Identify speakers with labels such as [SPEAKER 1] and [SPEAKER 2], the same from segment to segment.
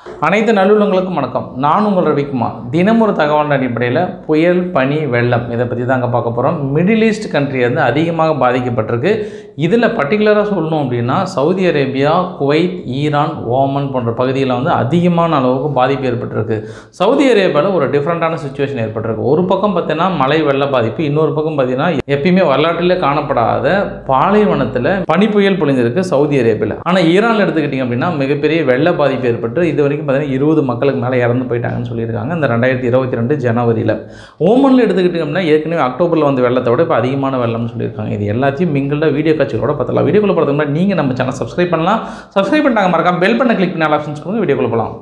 [SPEAKER 1] அனைத்து நல்லுள்ளங்களுக்கும் வணக்கம் நான் உங்கள் ரவிக்குமார் தினம் ஒரு தகவல் அடிப்படையில் புயல் பனி வெள்ளம் இதை பற்றி தாங்க பார்க்க போகிறோம் மிடில் ஈஸ்ட் கண்ட்ரி வந்து அதிகமாக பாதிக்கப்பட்டிருக்கு இதில் பர்டிகுலராக சொல்லணும் அப்படின்னா Saudi Arabia Kuwait Iran Oman போன்ற பகுதியில் வந்து அதிகமான அளவுக்கு பாதிப்பு ஏற்பட்டிருக்கு சவுதி அரேபியாவில் ஒரு டிஃப்ரெண்ட்டான சுச்சுவேஷன் ஏற்பட்டிருக்கு ஒரு பக்கம் பார்த்தீங்கன்னா மழை வெள்ள பாதிப்பு இன்னொரு பக்கம் பார்த்தீங்கன்னா எப்பயுமே வரலாற்றிலே காணப்படாத பாலைவனத்தில் பனிப்புயல் பொழிஞ்சிருக்கு சவுதி அரேபியாவில் ஆனால் ஈரானில் எடுத்துக்கிட்டிங்க அப்படின்னா மிகப்பெரிய வெள்ள பாதிப்பு ஏற்பட்டு இது வரைக்கும் பார்த்தீங்கன்னா இருபது மக்களுக்கு மேலே இறந்து போயிட்டாங்கன்னு சொல்லியிருக்காங்க இந்த ரெண்டாயிரத்தி இருபத்தி ரெண்டு ஜனவரியில் ஓமனில் எடுத்துக்கிட்டிங்க அப்படின்னா ஏற்கனவே அக்டோபரில் வந்து வெள்ளத்தை விட இப்போ அதிகமான வெள்ளம்னு சொல்லியிருக்காங்க இது எல்லாத்தையும் மிங்கிளில் வீடியோ காட்சிகளோட பார்த்தலாம் வீடியோக்குள்ள போகிறதுக்கு முன்னாடி நீங்கள் நம்ம சேனல் சப்ஸ்கிரைப் பண்ணலாம் சப்ஸ்கிரைப் பண்ணிட்டாங்க மறக்காம பெல் பண்ண கிளிக் பண்ணி ஆல் ஆப்ஷன்ஸ் கொடுங்க வீடியோக்குள்ள போகலாம்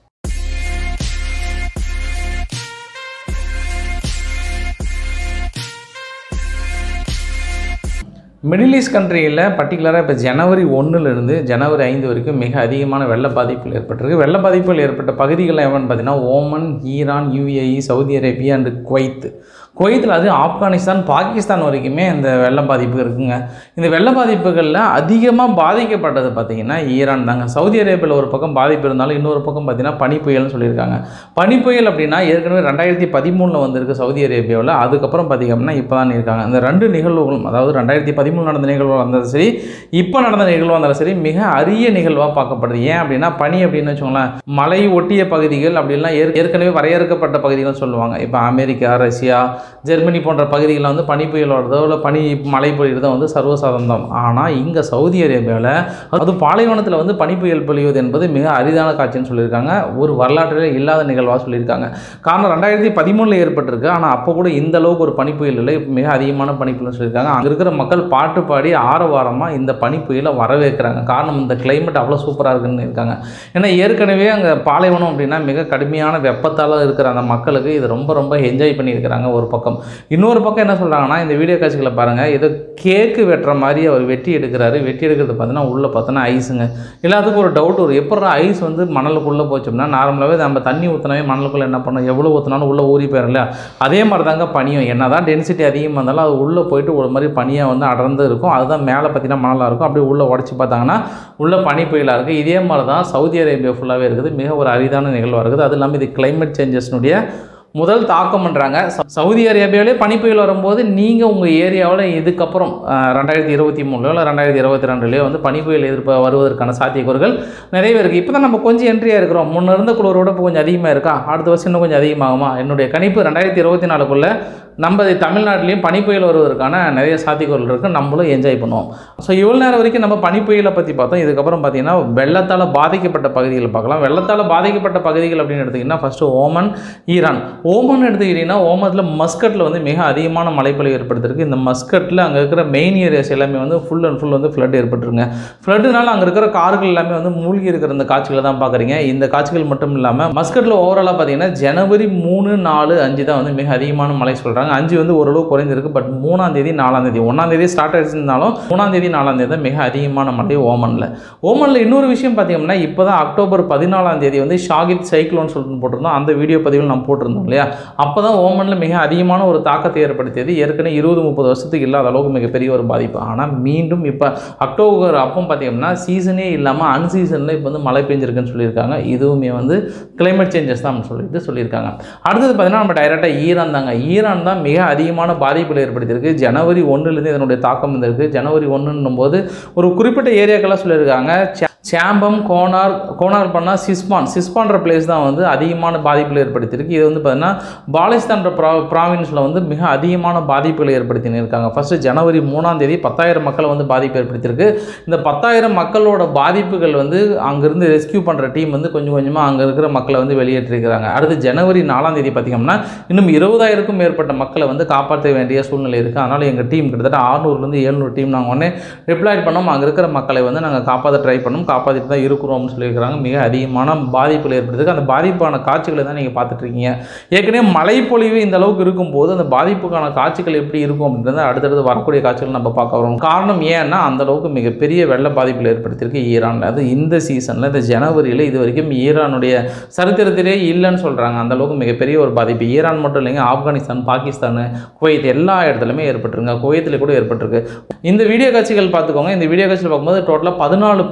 [SPEAKER 1] மிடில் ஈஸ்ட் கண்ட்ரியில் பர்டிகுலராக இப்போ ஜனவரி ஒன்றுலேருந்து ஜனவரி ஐந்து வரைக்கும் மிக அதிகமான வெள்ள பாதிப்புகள் ஏற்பட்டிருக்கு வெள்ள பாதிப்புகள் ஏற்பட்ட பகுதிகள் எவன்னு பார்த்தீங்கன்னா Oman Iran UAE Saudi Arabia and Kuwait குவைத்தில் அது ஆப்கானிஸ்தான் பாகிஸ்தான் வரைக்குமே இந்த வெள்ள பாதிப்பு இருக்குங்க இந்த வெள்ள பாதிப்புகளில் அதிகமாக பாதிக்கப்பட்டது பார்த்திங்கன்னா ஈரான் தாங்க சவுதி அரேபியாவில் ஒரு பக்கம் பாதிப்பு இருந்தாலும் இன்னொரு பக்கம் பார்த்திங்கன்னா பனிப்புயல்னு சொல்லியிருக்காங்க பனிப்புயல் அப்படின்னா ஏற்கனவே ரெண்டாயிரத்தி பதிமூணில் வந்திருக்கு சவுதி அரேபியாவில் அதுக்கப்புறம் பார்த்திங்கன்னா இப்போ தான் இருக்காங்க இந்த ரெண்டு நிகழ்வுகளும் அதாவது ரெண்டாயிரத்தி பதிமூணு நடந்த நிகழ்வு வந்தாலும் சரி இப்போ நடந்த நிகழ்வு வந்தாலும் சரி மிக அரிய நிகழ்வாக பார்க்கப்படுது ஏன் அப்படின்னா பனி அப்படின்னு வச்சுக்கோங்களேன் மலை ஒட்டிய பகுதிகள் அப்படிலாம் ஏற் ஏற்கனவே வரையறுக்கப்பட்ட பகுதிகள் சொல்லுவாங்க இப்போ அமெரிக்கா ரஷ்யா ஜெர்மனி போன்ற பகுதிகளில் வந்து பனி புயல் வருதோ இல்லை பனி மழை பொழியறதோ வந்து சர்வசாதாரணம் ஆனால் இங்கே சவுதி அரேபியாவில் அது பாலைவனத்தில் வந்து பனி புயல் பொழிவது என்பது மிக அரிதான காட்சின்னு சொல்லியிருக்காங்க ஒரு வரலாற்றில் இல்லாத நிகழ்வாக சொல்லியிருக்காங்க காரணம் ரெண்டாயிரத்தி பதிமூணில் ஏற்பட்டிருக்கு ஆனால் அப்போ கூட இந்த அளவுக்கு ஒரு பனி புயல் இல்லை மிக அதிகமான பனி புயல்னு சொல்லியிருக்காங்க அங்கே இருக்கிற மக்கள் பாட்டு பாடி ஆரவாரமாக இந்த பனி புயலை வரவேற்கிறாங்க காரணம் இந்த கிளைமேட் அவ்வளோ சூப்பராக இருக்குன்னு இருக்காங்க ஏன்னா ஏற்கனவே அங்கே பாலைவனம் அப்படின்னா மிக கடுமையான வெப்பத்தால் இருக்கிற அந்த மக்களுக்கு இது ரொம்ப ரொம்ப என்ஜாய் பண்ணியிருக்கிறாங்க ஒரு பக்கம் இன்னொரு பக்கம் என்ன சொல்கிறாங்கன்னா இந்த வீடியோ காட்சிகளை பாருங்கள் ஏதோ கேக்கு வெட்டுற மாதிரி அவர் வெட்டி எடுக்கிறாரு வெட்டி எடுக்கிறது பார்த்தீங்கன்னா உள்ளே பார்த்தோன்னா ஐஸுங்க எல்லாத்துக்கும் ஒரு டவுட் வரும் எப்போ ஐஸ் வந்து மணலுக்குள்ளே போச்சோம்னா நார்மலாகவே நம்ம தண்ணி ஊற்றினாவே மணலுக்குள்ளே என்ன பண்ணோம் எவ்வளோ ஊற்றினாலும் உள்ளே ஊறி போயிடும் இல்லையா அதே மாதிரி தாங்க பனியும் என்ன தான் டென்சிட்டி அதிகமாக இருந்தாலும் அது உள்ளே போயிட்டு ஒரு மாதிரி பனியாக வந்து அடர்ந்து இருக்கும் அதுதான் மேலே பார்த்தீங்கன்னா மணலாக இருக்கும் அப்படியே உள்ளே உடச்சி பார்த்தாங்கன்னா உள்ளே பனி புயலாக இருக்குது இதே மாதிரி தான் சவுதி அரேபியா ஃபுல்லாகவே இருக்குது மிக ஒரு அரிதான நிகழ்வாக இருக்குது அது இல்லாமல் இது கிளைமேட் சேஞ்சஸ்னுடைய முதல் தாக்கம் பண்ணுறாங்க சவுதி அரேபியாவிலே பனிப்புயல் வரும்போது நீங்கள் உங்கள் ஏரியாவில் இதுக்கப்புறம் ரெண்டாயிரத்தி இருபத்தி மூணுலையோ இல்லை ரெண்டாயிரத்தி இருபத்தி ரெண்டுலையோ வந்து பனிப்புயல் எதிர்ப்பு வருவதற்கான சாத்தியக்கூறுகள் நிறையவே இருக்குது இப்போ தான் நம்ம கொஞ்சம் என்ட்ரியாக இருக்கிறோம் முன்ன இருந்த குளிரோட இப்போ கொஞ்சம் அதிகமாக இருக்கா அடுத்த வருஷம் இன்னும் கொஞ்சம் அதிகமாகுமா என்னுடைய கணிப்பு ரெண்டாயிரத்தி இருபத்தி நாலுக்குள்ளே நம்ம தமிழ்நாட்டிலையும் பனிப்புயல் வருவதற்கான நிறைய சாத்தியக்கூறுகள் இருக்குது நம்மளும் என்ஜாய் பண்ணுவோம் ஸோ இவ்வளோ நேரம் வரைக்கும் நம்ம பனிப்புயலை பற்றி பார்த்தோம் இதுக்கப்புறம் பார்த்தீங்கன்னா வெள்ளத்தால் பாதிக்கப்பட்ட பகுதிகளை பார்க்கலாம் வெள்ளத்தால் பாதிக்கப்பட்ட பகுதிகள் அப்படின்னு எடுத்திங்கன்னா ஃபஸ்ட்டு ஓமன் ஈரான் ஓமன் எடுத்துக்கிட்டிங்கன்னா ஓமத்தில் மஸ்கட்டில் வந்து மிக அதிகமான மழைப்பொழிவு ஏற்படுத்திருக்கு இந்த மஸ்கட்டில் அங்கே இருக்கிற மெயின் ஏரியாஸ் எல்லாமே வந்து ஃபுல் அண்ட் ஃபுல் வந்து ஃப்ளட் ஏற்பட்டுருங்க ஃப்ளட்டுனால அங்கே இருக்கிற கார்கள் எல்லாமே வந்து மூழ்கி இருக்கிற இந்த காட்சிகளை தான் பார்க்குறீங்க இந்த காட்சிகள் மட்டும் இல்லாமல் மஸ்கட்டில் ஓவராலாக பார்த்தீங்கன்னா ஜனவரி மூணு நாலு அஞ்சு தான் வந்து மிக அதிகமான மழை சொல்கிறாங்க அஞ்சு வந்து ஓரளவு குறைஞ்சிருக்கு பட் மூணாம் தேதி நாலாம் தேதி ஒன்றாம் தேதி ஸ்டார்ட் ஆகிருந்தாலும் மூணாம் தேதி நாலாம் தேதி தான் மிக அதிகமான மழை ஓமனில் ஓமனில் இன்னொரு விஷயம் பார்த்தீங்கன்னா இப்போ தான் அக்டோபர் பதினாலாம் தேதி வந்து ஷாகித் சைக்ளோன் சொல்லிட்டு போட்டிருந்தோம் அந்த வீடியோ பதிவில் நம்ம போட்டிருந்தோம் இல்லையா அப்போ தான் ஓமனில் மிக அதிகமான ஒரு தாக்கத்தை ஏற்படுத்தியது ஏற்கனவே இருபது முப்பது வருஷத்துக்கு இல்லாத அளவுக்கு மிகப்பெரிய ஒரு பாதிப்பு ஆனால் மீண்டும் இப்போ அக்டோபர் அப்போ பார்த்தீங்கன்னா சீசனே இல்லாமல் அன்சீசனில் இப்போ வந்து மழை பெஞ்சிருக்குன்னு சொல்லியிருக்காங்க இதுவுமே வந்து கிளைமேட் சேஞ்சஸ் தான் சொல்லிட்டு சொல்லியிருக்காங்க அடுத்தது பார்த்தீங்கன்னா நம்ம டைரெக்டாக ஈரான் தாங்க ஈரான் தான் மிக அதிகமான பாதிப்புகளை ஏற்படுத்தியிருக்கு ஜனவரி ஒன்றுலேருந்து இதனுடைய தாக்கம் வந்திருக்கு ஜனவரி ஒன்றுன்னும் போது ஒரு குறிப்பிட்ட ஏரியாக்கெல்லாம் சொல்லியிருக்காங்க சாம்பம் கோனார் கோனார் பண்ணால் சிஸ்பான் சிஸ்பான்ற பிளேஸ் தான் வந்து அதிகமான பாதிப்புகளை ஏற்படுத்தியிருக்கு இது வந்து பார்த்தீங்கன்னா பாலிஸ்தான்ற ப்ரா ப்ராவின்ஸில் வந்து மிக அதிகமான பாதிப்புகளை ஏற்படுத்தின்னு இருக்காங்க ஃபஸ்ட்டு ஜனவரி மூணாம் தேதி பத்தாயிரம் மக்களை வந்து பாதிப்பு ஏற்படுத்தியிருக்கு இந்த பத்தாயிரம் மக்களோட பாதிப்புகள் வந்து அங்கேருந்து ரெஸ்கியூ பண்ணுற டீம் வந்து கொஞ்சம் கொஞ்சமாக அங்கே இருக்கிற மக்களை வந்து வெளியேற்றிருக்கிறாங்க அடுத்து ஜனவரி நாலாம் தேதி பார்த்திங்கன்னா இன்னும் இருபதாயிரக்கும் மேற்பட்ட மக்களை வந்து காப்பாற்ற வேண்டிய சூழ்நிலை இருக்குது அதனால் எங்கள் டீம் கிட்டத்தட்ட ஆறுநூறுலேருந்து எழுநூறு டீம் நாங்கள் உடனே ரிப்ளாய் பண்ணோம் அங்கே இருக்கிற மக்களை வந்து நாங்கள் காப்பாற்ற ட்ரை பண்ணோம் காப்பாற்றிட்டு தான் இருக்கிறோம்னு சொல்லியிருக்கிறாங்க மிக அதிகமான பாதிப்புகள் ஏற்படுத்துக்கு அந்த பாதிப்பான காட்சிகளை தான் நீங்கள் பார்த்துட்டு இருக்கீங்க ஏற்கனவே மழைப்பொழிவு இந்த அளவுக்கு இருக்கும்போது அந்த பாதிப்புக்கான காட்சிகள் எப்படி இருக்கும் அப்படின்றத அடுத்தடுத்து வரக்கூடிய காட்சிகள் நம்ம பார்க்க வரோம் காரணம் ஏன்னா அந்த அளவுக்கு மிகப்பெரிய வெள்ள பாதிப்புகள் ஏற்படுத்தியிருக்கு ஈரானில் அது இந்த சீசனில் இந்த ஜனவரியில் இது வரைக்கும் ஈரானுடைய சரித்திரத்திலே இல்லைன்னு சொல்கிறாங்க அந்த அளவுக்கு மிகப்பெரிய ஒரு பாதிப்பு ஈரான் மட்டும் இல்லைங்க ஆப்கானிஸ்தான் பாகிஸ்தான் குவைத் எல்லா இடத்துலையுமே ஏற்பட்டிருங்க குவைத்தில் கூட ஏற்பட்டிருக்கு இந்த வீடியோ காட்சிகள் பார்த்துக்கோங்க இந்த வீடியோ காட்சிகள் பார்க்கும்போது டோட்டலாக பதினாலு பிரவின்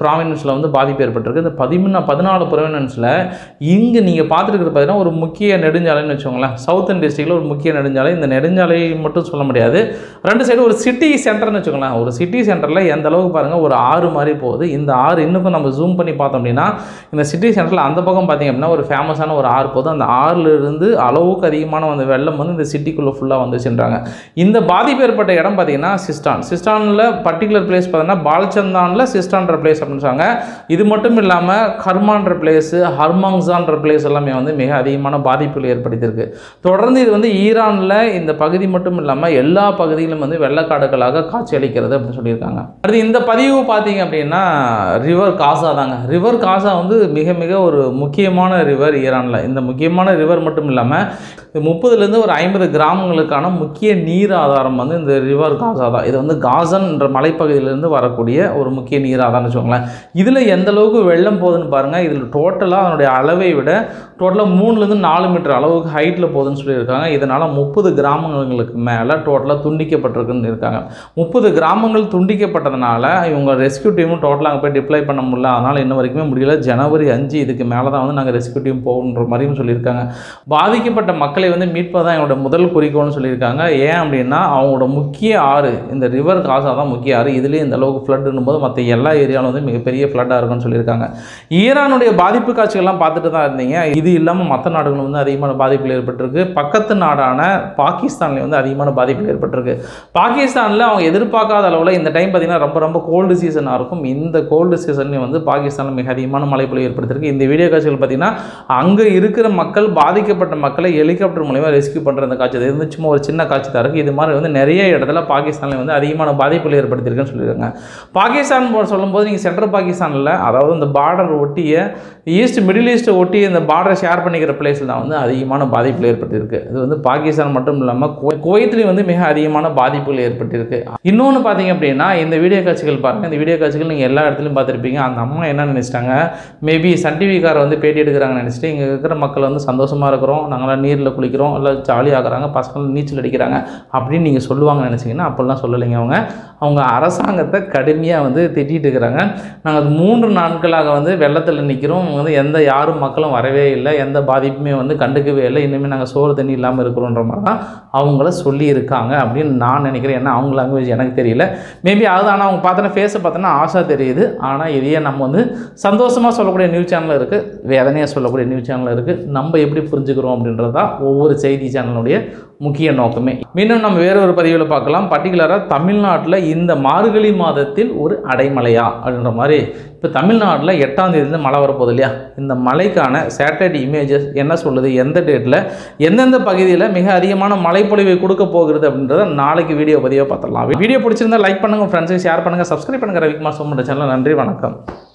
[SPEAKER 1] ப்ராவினன்ஸில் வந்து பாதிப்பு ஏற்பட்டிருக்கு இந்த பதிமூணு பதினாலு ப்ராவினன்ஸில் இங்கே நீங்கள் பார்த்துருக்கிறது பார்த்தீங்கன்னா ஒரு முக்கிய நெடுஞ்சாலைன்னு வச்சுக்கோங்களேன் சவுத்தன் டிஸ்ட்ரிக்டில் ஒரு முக்கிய நெடுஞ்சாலை இந்த நெடுஞ்சாலை மட்டும் சொல்ல முடியாது ரெண்டு சைடு ஒரு சிட்டி சென்டர்னு வச்சுக்கோங்களேன் ஒரு சிட்டி சென்டரில் எந்த அளவுக்கு பாருங்கள் ஒரு ஆறு மாதிரி போகுது இந்த ஆறு இன்னும் நம்ம ஜூம் பண்ணி பார்த்தோம் அப்படின்னா இந்த சிட்டி சென்டரில் அந்த பக்கம் பார்த்தீங்க அப்படின்னா ஒரு ஃபேமஸான ஒரு ஆறு போகுது அந்த ஆறுல இருந்து அளவுக்கு அதிகமான அந்த வெள்ளம் வந்து இந்த சிட்டிக்குள்ளே ஃபுல்லாக வந்துச்சுன்றாங்க இந்த பாதிப்பு ஏற்பட்ட இடம் பார்த்தீங்கன்னா சிஸ்டான் சிஸ்டானில் பர்டிகுலர் பிளேஸ் பார்த்தீங்கன்னா பால்சந்தானில் சிஸ்டான்ற பிளேஸ் அப்படின்னு சொல்றாங்க இது மட்டும் இல்லாமல் கர்மான்ற பிளேஸு ஹர்மாங்ஸான்ற பிளேஸ் எல்லாமே வந்து மிக அதிகமான பாதிப்புகள் ஏற்படுத்தியிருக்கு தொடர்ந்து இது வந்து ஈரானில் இந்த பகுதி மட்டும் இல்லாமல் எல்லா பகுதியிலும் வந்து வெள்ளக்காடுகளாக காட்சி அளிக்கிறது அப்படின்னு சொல்லியிருக்காங்க அடுத்து இந்த பதிவு பார்த்தீங்க அப்படின்னா ரிவர் காசா தாங்க ரிவர் காசா வந்து மிக மிக ஒரு முக்கியமான ரிவர் ஈரானில் இந்த முக்கியமான ரிவர் மட்டும் இல்லாமல் முப்பதுலேருந்து ஒரு ஐம்பது கிராமங்களுக்கான முக்கிய நீர் ஆதாரம் வந்து இந்த ரிவர் காசா தான் இது வந்து காசன் என்ற மலைப்பகுதியிலேருந்து வரக்கூடிய ஒரு முக்கிய நீர் ஆதாரம்னு வச்சுக்கோங்களேன் இதில் எந்த அளவுக்கு வெள்ளம் போகுதுன்னு பாருங்கள் இதில் டோட்டலாக அதனுடைய அளவை விட டோட்டலாக மூணுலேருந்து நாலு மீட்டர் அளவுக்கு ஹைட்டில் போகுதுன்னு சொல்லியிருக்காங்க இதனால் முப்பது கிராமங்களுக்கு மேலே டோட்டலாக துண்டிக்கப்பட்டிருக்குன்னு இருக்காங்க முப்பது கிராமங்கள் துண்டிக்கப்பட்டதுனால இவங்க ரெஸ்கியூ டீமும் டோட்டலாக அங்கே போய் டிப்ளை பண்ண முடியல அதனால் இன்ன வரைக்குமே முடியல ஜனவரி அஞ்சு இதுக்கு மேலே தான் வந்து நாங்கள் ரெஸ்கியூ டீம் போகணுன்ற மாதிரியும் சொல்லியிருக்காங்க பாதிக்கப்பட்ட மக்களை வந்து மீட்பது தான் எங்களோட முதல் குறிக்கோள்னு சொல்லியிருக்காங்க ஏன் அப்படின்னா அவங்களோட முக்கிய ஆறு இந்த ரிவர் காசா தான் முக்கிய ஆறு இதுலேயும் இந்த அளவுக்கு ஃப்ளட்டுன்னும் போது மற்ற எல்லா ஏரியாவிலும் வந்து மிகப்பெரிய ஃப்ளட்டாக இருக்கும்னு சொல்லியிருக்காங்க ஈரானுடைய பாதிப்பு காட்சிகள்லாம் பார்த்துட்டு தான் இருந்தீங்க இது இல்லாமல் மற்ற நாடுகள் வந்து அதிகமான பாதிப்புகள் ஏற்பட்டிருக்கு பக்கத்து நாடான பாகிஸ்தான்லேயும் வந்து அதிகமான பாதிப்புகள் ஏற்பட்டிருக்கு பாகிஸ்தானில் அவங்க எதிர்பார்க்காத அளவில் இந்த டைம் பார்த்திங்கன்னா ரொம்ப ரொம்ப கோல்டு சீசனாக இருக்கும் இந்த கோல்டு சீசன்லேயும் வந்து பாகிஸ்தானில் மிக அதிகமான மழைப்பொழிவு ஏற்படுத்திருக்கு இந்த வீடியோ காட்சிகள் பார்த்திங்கன்னா அங்கே இருக்கிற மக்கள் பாதிக்கப்பட்ட மக்களை ஹெலிகாப்டர் மூலயமா ரெஸ்கியூ பண்ணுற அந்த காட்சி அது வந்து சும்மா ஒரு சின்ன காட்சி தான் இருக்குது இது மாதிரி வந்து நிறைய இடத்துல பாகிஸ்தானில் வந்து அதிகமான பாதிப்புகள் ஏற்படுத்தியிருக்குன்னு சொல்லியிருக்காங்க பாகிஸ்தான் போ- சொல்லும்போது நீங்கள் சென்ட்ரல் பாகிஸ்தானில் அதாவது இந்த பார்டர் ஒட்டிய ஈஸ்ட் மிடில் ஈஸ்ட்டை ஒட்டி இந்த பார்டரை ஷேர் பண்ணிக்கிற பிளேஸில் தான் வந்து அதிகமான பாதிப்புகள் ஏற்பட்டிருக்கு இது வந்து பாகிஸ்தான் மட்டும் இல்லாமல் குவைத்லேயும் வந்து மிக அதிகமான பாதிப்புகள் ஏற்பட்டிருக்கு இன்னொன்று பார்த்தீங்க அப்படின்னா இந்த வீடியோ காட்சிகள் பாருங்கள் இந்த வீடியோ காட்சிகள் நீங்கள் எல்லா இடத்துலையும் பார்த்துருப்பீங்க அந்த அம்மா என்ன நினச்சிட்டாங்க மேபி சன் டிவிக்கார வந்து பேட்டி எடுக்கிறாங்கன்னு நினச்சிட்டு இங்கே இருக்கிற மக்கள் வந்து சந்தோஷமாக இருக்கிறோம் நாங்களாம் நீரில் குளிக்கிறோம் இல்லை ஜாலியாகிறாங்க பசங்க நீச்சல் அடிக்கிறாங்க அப்படின்னு நீங்கள் சொல்லுவாங்கன்னு நினச்சிங்கன்னா அப்படிலாம் சொல்லலைங்க அவங்க அவங்க அரசாங்கத்தை கடுமையாக வந்து திட்டிகிட்டு இருக்கிறாங்க நாங்கள் அது மூன்று நாட்களாக வந்து வெள்ளத்தில் நிற்கிறோம் வந்து எந்த யாரும் மக்களும் வரவே இல்லை எந்த பாதிப்புமே வந்து கண்டுக்கவே இல்லை இனிமேல் நாங்கள் சோறு தண்ணி இல்லாமல் இருக்கிறோன்ற மாதிரி தான் அவங்கள சொல்லியிருக்காங்க அப்படின்னு நான் நினைக்கிறேன் ஏன்னா அவங்க லாங்குவேஜ் எனக்கு தெரியல மேபி அது ஆனால் அவங்க பார்த்தோன்னா ஃபேஸை பார்த்தோன்னா ஆசை தெரியுது ஆனால் இதையே நம்ம வந்து சந்தோஷமாக சொல்லக்கூடிய நியூஸ் சேனல் இருக்குது வேதனையாக சொல்லக்கூடிய நியூஸ் சேனல் இருக்குது நம்ம எப்படி புரிஞ்சுக்கிறோம் அப்படின்றது தான் ஒவ்வொரு செய்தி சேனலுடைய முக்கிய நோக்கமே மீண்டும் நம்ம வேற ஒரு பதிவில் பார்க்கலாம் பர்டிகுலராக தமிழ்நாட்டில் இந்த மார்கழி மாதத்தில் ஒரு அடைமழையா அப்படின்ற மாதிரி இப்போ தமிழ்நாட்டில் எட்டாம் தேதியிலேருந்து மழை வரப்போகுது இல்லையா இந்த மழைக்கான சேட்டலைட் இமேஜஸ் என்ன சொல்லுது எந்த டேட்டில் எந்தெந்த பகுதியில் மிக அதிகமான மழைப்பொழிவை கொடுக்க போகிறது அப்படின்றத நாளைக்கு வீடியோ பதிவாக பார்த்துடலாம் வீடியோ பிடிச்சிருந்தா லைக் பண்ணுங்கள் ஃப்ரெண்ட்ஸுக்கு ஷேர் பண்ணுங்கள் சப்ஸ்கிரைப் பண்ணுங்கள் ரவிக்குமார் சோமன்ற சேனல் நன்றி வணக்கம்